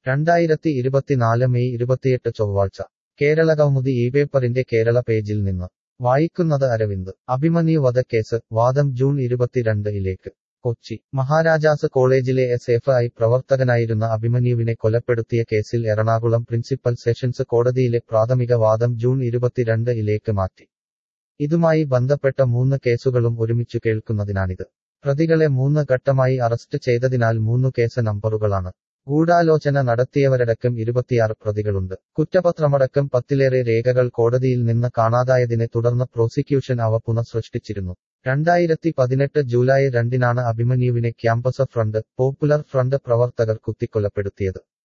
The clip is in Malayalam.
രണ്ടായിരത്തി ഇരുപത്തിനാല് മെയ് ഇരുപത്തിയെട്ട് ചൊവ്വാഴ്ച കേരള കൗമുദി ഈ പേപ്പറിന്റെ കേരള പേജിൽ നിന്ന് വായിക്കുന്നത് അരവിന്ദ് അഭിമന്യു വധക്കേസ് വാദം ജൂൺ ഇരുപത്തിരണ്ട് ഇലേക്ക് കൊച്ചി മഹാരാജാസ് കോളേജിലെ എസ് എഫ് ഐ പ്രവർത്തകനായിരുന്ന അഭിമന്യുവിനെ കൊലപ്പെടുത്തിയ കേസിൽ എറണാകുളം പ്രിൻസിപ്പൽ സെഷൻസ് കോടതിയിലെ പ്രാഥമിക വാദം ജൂൺ ഇരുപത്തിരണ്ട് ഇലേക്ക് മാറ്റി ഇതുമായി ബന്ധപ്പെട്ട മൂന്ന് കേസുകളും ഒരുമിച്ചു കേൾക്കുന്നതിനാണിത് പ്രതികളെ മൂന്ന് ഘട്ടമായി അറസ്റ്റ് ചെയ്തതിനാൽ മൂന്നു കേസ് നമ്പറുകളാണ് ഗൂഢാലോചന നടത്തിയവരടക്കം ഇരുപത്തിയാറ് പ്രതികളുണ്ട് കുറ്റപത്രമടക്കം പത്തിലേറെ രേഖകൾ കോടതിയിൽ നിന്ന് കാണാതായതിനെ തുടർന്ന് പ്രോസിക്യൂഷൻ അവ പുനഃസൃഷ്ടിച്ചിരുന്നു രണ്ടായിരത്തി പതിനെട്ട് ജൂലൈ രണ്ടിനാണ് അഭിമന്യുവിനെ ക്യാമ്പസ് ഫ്രണ്ട് പോപ്പുലർ ഫ്രണ്ട് പ്രവർത്തകർ കുത്തിക്കൊലപ്പെടുത്തിയത്